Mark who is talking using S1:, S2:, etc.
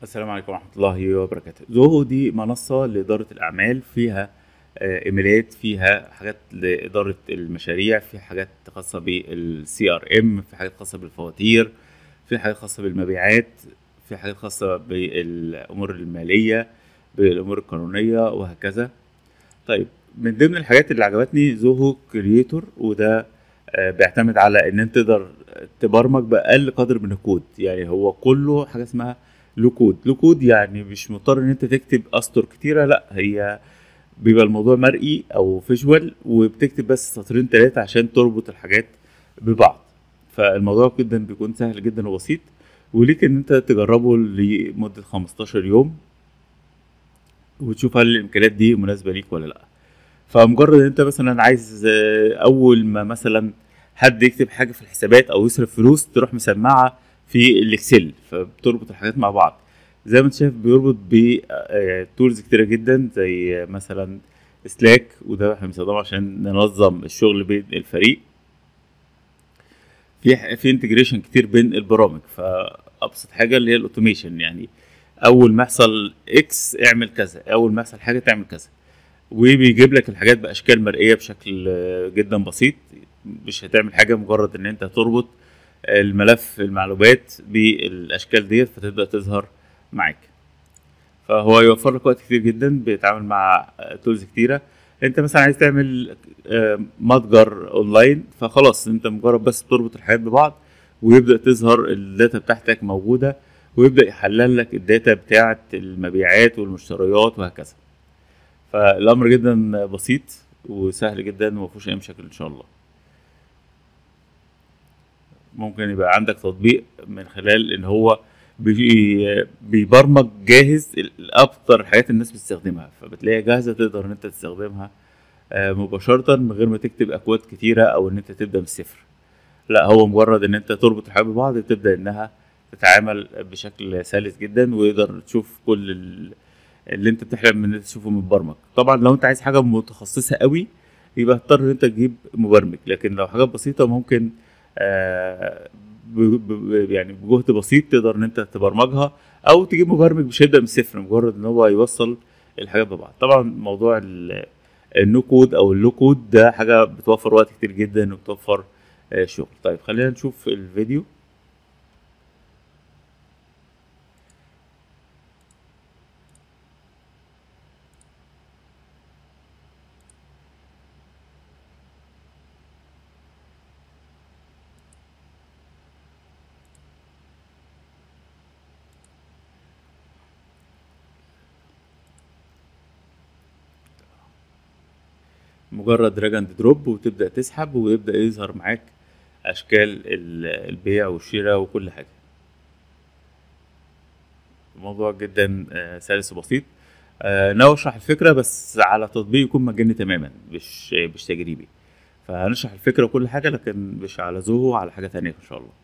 S1: السلام عليكم ورحمة الله وبركاته زوهو دي منصة لإدارة الأعمال فيها آه، إيميلات فيها حاجات لإدارة المشاريع في حاجات خاصة بالسي ار ام في حاجات خاصة بالفواتير في حاجات خاصة بالمبيعات في حاجات خاصة بالأمور المالية بالأمور القانونية وهكذا طيب من ضمن الحاجات اللي عجبتني زوهو كرييتور وده آه، بيعتمد على ان انت تقدر تبرمج باقل قدر من الكود يعني هو كله حاجه اسمها لو كود لو كود يعني مش مضطر ان انت تكتب اسطر كتيره لا هي بيبقى الموضوع مرئي او فيجوال وبتكتب بس سطرين ثلاثه عشان تربط الحاجات ببعض فالموضوع جدا بيكون سهل جدا وبسيط وليك ان انت تجربه لمده 15 يوم وتشوف هل الامكانيات دي مناسبه ليك ولا لا فمجرد ان انت مثلا عايز آه، اول ما مثلا حد يكتب حاجه في الحسابات او يصرف فلوس تروح مسمعها في الاكسل فبتربط الحاجات مع بعض زي ما انت شايف بيربط بتولز كتيره جدا زي مثلا سلاك وده احنا بنستخدمه عشان ننظم الشغل بين الفريق في ح- في انتجريشن كتير بين البرامج فابسط حاجه اللي هي الاوتوميشن يعني اول ما يحصل اكس اعمل كذا اول ما يحصل حاجه تعمل كذا وبيجيب لك الحاجات باشكال مرئيه بشكل آه، جدا بسيط مش هتعمل حاجه مجرد ان انت تربط الملف المعلومات بالاشكال ديت فتبدا تظهر معاك فهو يوفر لك وقت كتير جدا بيتعامل مع تولز كتيره انت مثلا عايز تعمل آه، متجر اونلاين فخلاص انت مجرد بس بتربط الحاجات ببعض ويبدا تظهر الداتا بتاعتك موجوده ويبدا يحلل لك الداتا بتاعت المبيعات والمشتريات وهكذا فالامر جدا بسيط وسهل جدا وما فيهوش اي مشاكل ان شاء الله ممكن يبقى عندك تطبيق من خلال ان هو بي- بيبرمج جاهز الاكتر الحاجات الناس بتستخدمها فبتلاقيها جاهزه تقدر ان انت تستخدمها آه، مباشره من غير ما تكتب اكواد كتيره او ان انت تبدا من الصفر لا هو مجرد ان انت تربط الحاجات ببعض تبدا انها تتعامل بشكل سلس جدا ويقدر تشوف كل ال- اللي انت بتحلم ان انت تشوفه متبرمج طبعا لو انت عايز حاجه متخصصه قوي يبقى هتضطر ان انت تجيب مبرمج لكن لو حاجات بسيطه ممكن آه، ب- ب- يعني بجهد بسيط تقدر ان انت تبرمجها او تجيب مبرمج مش هيبدا من الصفر مجرد ان هو يوصل الحاجات ببعض طبعا موضوع ال- النو كود او اللو كود ده حاجه بتوفر وقت كتير جدا وبتوفر آه، شغل طيب خلينا نشوف الفيديو مجرد دراج اند دروب وتبدا تسحب ويبدا يظهر معاك اشكال ال- البيع والشراء وكل حاجه الموضوع جدا آه، سلس وبسيط آه، ناوي اشرح الفكره بس على تطبيق يكون مجاني تماما مش مش تجريبي فهنشرح الفكره وكل حاجه لكن مش على زوهو على حاجه تانية ان شاء الله